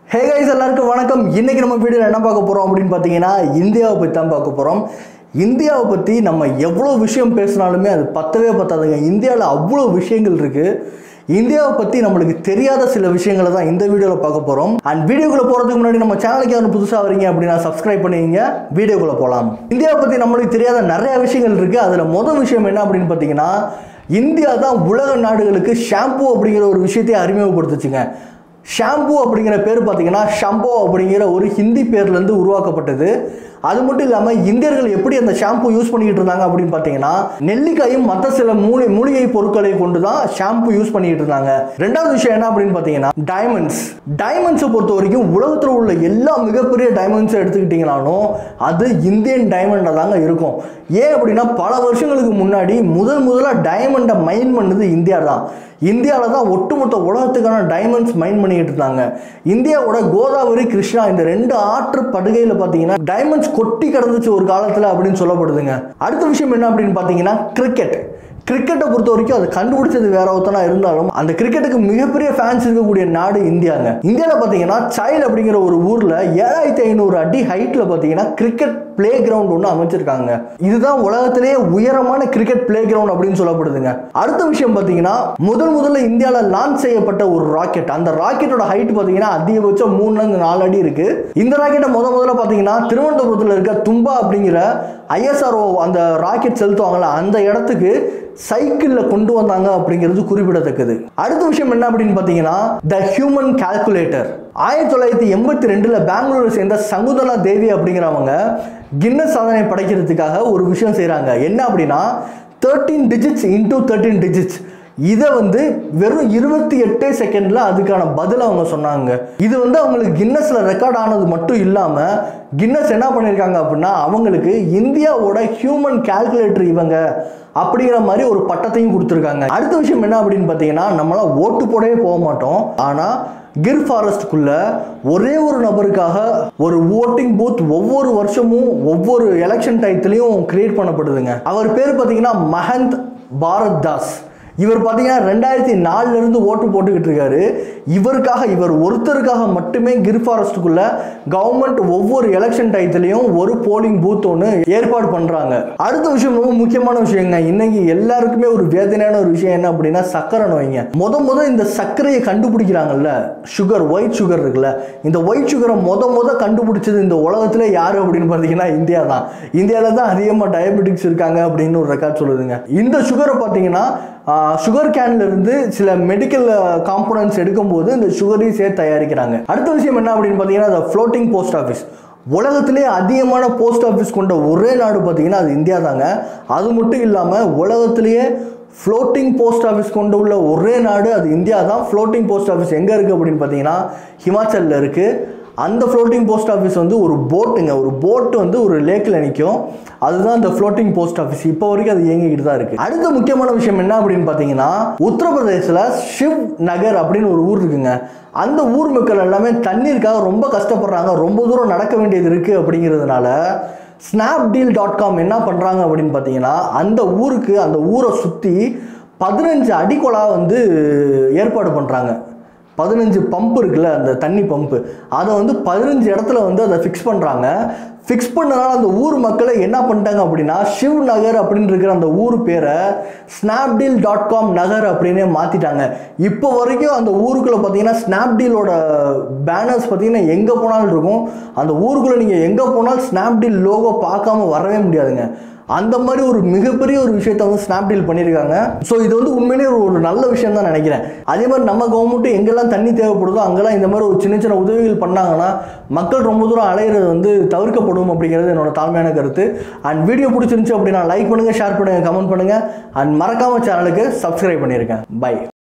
hey guys எல்லாருக்கும் வணக்கம் இன்னைக்கு நம்ம வீடியோவில் என்ன பார்க்க போகிறோம் அப்படின்னு பார்த்தீங்கன்னா இந்தியாவை பற்றி தான் பார்க்க போகிறோம் இந்தியாவை பற்றி நம்ம எவ்வளோ விஷயம் பேசினாலுமே அது பத்தவே பத்தாதுங்க இந்தியாவில் அவ்வளோ விஷயங்கள் இருக்குது இந்தியாவை பற்றி நம்மளுக்கு தெரியாத சில விஷயங்களை தான் இந்த வீடியோவில் பார்க்க போகிறோம் அண்ட் வீடியோக்குள்ளே போகிறதுக்கு முன்னாடி நம்ம சேனலுக்கு யாரும் புதுசாக வரீங்க அப்படின்னா சப்ஸ்கிரைப் பண்ணிங்க வீடியோக்குள்ளே போகலாம் இந்தியாவை பற்றி நம்மளுக்கு தெரியாத நிறைய விஷயங்கள் இருக்குது அதில் மொதல் விஷயம் என்ன அப்படின்னு பார்த்தீங்கன்னா இந்தியா தான் உலக நாடுகளுக்கு ஷாம்பு அப்படிங்கிற ஒரு விஷயத்தை அறிமுகப்படுத்துச்சுங்க ஷாம்பு அப்படிங்கிற பேர் பார்த்தீங்கன்னா ஷம்போ அப்படிங்கிற ஒரு ஹிந்தி பேர்லேருந்து உருவாக்கப்பட்டது அது மட்டும் இல்லாமல் இந்தியர்கள் எப்படி அந்த ஷாம்பு யூஸ் பண்ணிக்கிட்டு இருந்தாங்க அப்படின்னு பார்த்தீங்கன்னா நெல்லிக்காயும் மற்ற சில மூலி மூலிகை பொருட்களை கொண்டு தான் ஷாம்பு யூஸ் பண்ணிக்கிட்டு இருந்தாங்க ரெண்டாவது விஷயம் என்ன அப்படின்னு பார்த்தீங்கன்னா டைமண்ட்ஸ் டைமண்ட்ஸை பொறுத்த வரைக்கும் உலகத்தில் உள்ள எல்லா மிகப்பெரிய டைமண்ட்ஸை எடுத்துக்கிட்டிங்கனாலும் அது இந்தியன் டைமண்டாக தாங்க இருக்கும் ஏன் அப்படின்னா பல வருஷங்களுக்கு முன்னாடி முதல் முதலாக டைமண்டை மைன் பண்ணது இந்தியா தான் இந்தியாவில் தான் ஒட்டுமொத்த உலகத்துக்கான டைமண்ட்ஸ் மைன் பண்ணிக்கிட்டு இருந்தாங்க இந்தியாவோட கோதாவரி கிருஷ்ணா இந்த ரெண்டு ஆற்று படுகையில் பார்த்தீங்கன்னா டைமண்ட்ஸ் கொட்டி கிடந்துச்சு ஒரு காலத்தில் அப்படின்னு சொல்லப்படுதுங்க அடுத்த விஷயம் என்ன அப்படின்னு பார்த்தீங்கன்னா கிரிக்கெட் கிரிக்கெட்டை பொறுத்த வரைக்கும் அது கண்டுபிடிச்சது வேற ஒருத்தனா இருந்தாலும் அந்த கிரிக்கெட்டுக்கு மிகப்பெரிய ஃபேன்ஸ் இருக்கக்கூடிய நாடு இந்தியாங்க இந்தியாவில் பார்த்தீங்கன்னா சைல் அப்படிங்கிற ஒரு ஊரில் ஏழாயிரத்தி ஐநூறு அடி ஹைட்டில் பார்த்தீங்கன்னா கிரிக்கெட் பிளே கிரவுண்ட் ஒன்று அமைச்சிருக்காங்க இதுதான் உலகத்திலேயே உயரமான கிரிக்கெட் பிளே கிரவுண்ட் அப்படின்னு சொல்லப்படுதுங்க அடுத்த விஷயம் பார்த்தீங்கன்னா முதல் முதல்ல இந்தியாவில் லான்ச் செய்யப்பட்ட ஒரு ராக்கெட் அந்த ராக்கெட்டோட ஹைட் பார்த்தீங்கன்னா அதிகபட்சம் மூணுலேருந்து நாலு அடி இருக்கு இந்த ராக்கெட்டை முத முதல்ல பார்த்தீங்கன்னா திருவனந்தபுரத்தில் இருக்க தும்பா அப்படிங்கிற ஐஎஸ்ஆர்ஓ அந்த ராக்கெட் செலுத்துவாங்கல்ல அந்த இடத்துக்கு சைக்கிளில் கொண்டு வந்தாங்க அப்படிங்கிறது குறிப்பிடத்தக்கது அடுத்த விஷயம் என்ன அப்படின்னு பார்த்தீங்கன்னா த ஹியூமன் கால்குலேட்டர் ஆயிரத்தி தொள்ளாயிரத்தி எண்பத்தி ரெண்டில் பெங்களூரை சேர்ந்த சங்குதலா தேவி அப்படிங்கிறவங்க கின்னஸ் சாதனை படைக்கிறதுக்காக ஒரு விஷயம் செய்கிறாங்க என்ன அப்படின்னா thirteen digits into thirteen digits இதை வந்து வெறும் இருபத்தி எட்டே செகண்டில் அதுக்கான பதில் அவங்க சொன்னாங்க இது வந்து அவங்களுக்கு கின்னஸில் ரெக்கார்ட் ஆனது மட்டும் இல்லாமல் கின்னஸ் என்ன பண்ணியிருக்காங்க அப்படின்னா அவங்களுக்கு இந்தியாவோட ஹியூமன் கால்குலேட்டர் இவங்க அப்படிங்கிற மாதிரி ஒரு பட்டத்தையும் கொடுத்துருக்காங்க அடுத்த விஷயம் என்ன அப்படின்னு பார்த்தீங்கன்னா நம்மளாம் ஓட்டு போடவே போக மாட்டோம் ஆனால் கிர் ஃபாரஸ்ட்டுக்குள்ள ஒரே ஒரு நபருக்காக ஒரு ஓட்டிங் பூத் ஒவ்வொரு வருஷமும் ஒவ்வொரு எலெக்ஷன் டயத்துலையும் கிரியேட் பண்ணப்படுதுங்க அவர் பேர் பார்த்தீங்கன்னா மஹந்த் பாரத் தாஸ் இவர் பார்த்தீங்கன்னா ரெண்டாயிரத்தி நாலுலேருந்து ஓட்டு போட்டுக்கிட்டு இருக்காரு இவருக்காக இவர் ஒருத்தருக்காக மட்டுமே கிர் ஃபாரஸ்ட்டுக்குள்ள கவர்மெண்ட் ஒவ்வொரு எலெக்ஷன் டயத்துலையும் ஒரு போலிங் பூத் ஒன்று ஏற்பாடு பண்ணுறாங்க அடுத்த விஷயம் ரொம்ப முக்கியமான விஷயங்க இன்னைக்கு எல்லாருக்குமே ஒரு வேதனையான ஒரு விஷயம் என்ன அப்படின்னா சர்க்கரை நோய்ங்க முத முத இந்த சர்க்கரையை கண்டுபிடிக்கிறாங்கல்ல சுகர் ஒயிட் சுகர் இருக்குல்ல இந்த ஒயிட் சுகரை முத முத கண்டுபிடிச்சது இந்த உலகத்துல யாரு அப்படின்னு பார்த்தீங்கன்னா இந்தியா தான் இந்தியாவில் தான் அதிகமாக டயபெட்டிக்ஸ் இருக்காங்க அப்படின்னு ஒரு ரெக்கார்ட் சொல்லுதுங்க இந்த சுகரை பார்த்தீங்கன்னா சுகர் கேன்ல இருந்து சில மெடிக்கல் காம்போனன்ட்ஸ் எடுக்கும்போது இந்த சுகரையும் சேர்த்து தயாரிக்கிறாங்க அடுத்த விஷயம் என்ன அப்படின்னு பார்த்தீங்கன்னா ஃப்ளோட்டிங் போஸ்ட் ஆஃபீஸ் உலகத்திலே அதிகமான போஸ்ட் ஆஃபீஸ் கொண்ட ஒரே நாடு பார்த்தீங்கன்னா அது இந்தியா தாங்க அது மட்டும் இல்லாமல் உலகத்திலேயே ஃப்ளோட்டிங் போஸ்ட் ஆஃபீஸ் கொண்டு உள்ள ஒரே நாடு அது இந்தியா தான் ஃப்ளோட்டிங் போஸ்ட் ஆஃபீஸ் எங்கே இருக்குது அப்படின்னு பார்த்தீங்கன்னா ஹிமாச்சலில் இருக்குது அந்த ஃப்ளோட்டிங் போஸ்ட் ஆஃபீஸ் வந்து ஒரு போட்டுங்க ஒரு போட்டு வந்து ஒரு லேக்கில் நிற்கும் அதுதான் இந்த ஃப்ளோட்டிங் போஸ்ட் ஆஃபீஸ் இப்போ வரைக்கும் அது இயங்கிக்கிட்டு தான் இருக்குது அடுத்த முக்கியமான விஷயம் என்ன அப்படின்னு பார்த்தீங்கன்னா உத்தரப்பிரதேசில் ஷிவ் நகர் அப்படின்னு ஒரு ஊர் இருக்குங்க அந்த ஊர் மக்கள் எல்லாமே தண்ணீருக்காக ரொம்ப கஷ்டப்படுறாங்க ரொம்ப தூரம் நடக்க வேண்டியது இருக்குது அப்படிங்கிறதுனால ஸ்னாப்டீல் டாட் காம் என்ன பண்ணுறாங்க அப்படின்னு பார்த்தீங்கன்னா அந்த ஊருக்கு அந்த ஊரை சுற்றி பதினஞ்சு அடிக்கொலா வந்து ஏற்பாடு பண்ணுறாங்க பதினஞ்சு பம்ப் இருக்குல்ல அந்த தண்ணி பம்பு அதை வந்து பதினஞ்சு இடத்துல வந்து அதை ஃபிக்ஸ் பண்ணுறாங்க ஃபிக்ஸ் பண்ணனால அந்த ஊர் மக்களை என்ன பண்ணிட்டாங்க அப்படின்னா ஷிவ் நகர் அப்படின்னு இருக்கிற அந்த ஊர் பேரை ஸ்னாப்டீல் டாட் காம் நகர் அப்படின்னே மாற்றிட்டாங்க இப்போ வரைக்கும் அந்த ஊருக்குள்ளே பார்த்தீங்கன்னா ஸ்னாப்டீலோட பேனர்ஸ் பார்த்தீங்கன்னா எங்கே போனாலும் இருக்கும் அந்த ஊருக்குள்ளே நீங்கள் எங்கே போனாலும் ஸ்னாப்டீல் லோகோ பார்க்காம வரவே முடியாதுங்க அந்த மாதிரி ஒரு மிகப்பெரிய ஒரு விஷயத்த வந்து ஸ்னாப்டீல் பண்ணியிருக்காங்க ஸோ இது வந்து உண்மையிலேயே ஒரு நல்ல விஷயம் தான் நினைக்கிறேன் அதே மாதிரி நம்ம கவர்மெண்ட்டும் எங்கெல்லாம் தண்ணி தேவைப்படுதோ அங்கெல்லாம் இந்த மாதிரி ஒரு சின்ன சின்ன உதவிகள் பண்ணாங்கன்னா மக்கள் ரொம்ப தூரம் அலையிறது வந்து தவிர்க்கப்படும் அப்படிங்கிறது என்னோட தாழ்மையான கருத்து அண்ட் வீடியோ பிடிச்சிருந்துச்சு அப்படின்னா லைக் பண்ணுங்கள் ஷேர் பண்ணுங்கள் கமெண்ட் பண்ணுங்கள் அண்ட் மறக்காம சேனலுக்கு சப்ஸ்கிரைப் பண்ணியிருக்கேன் பை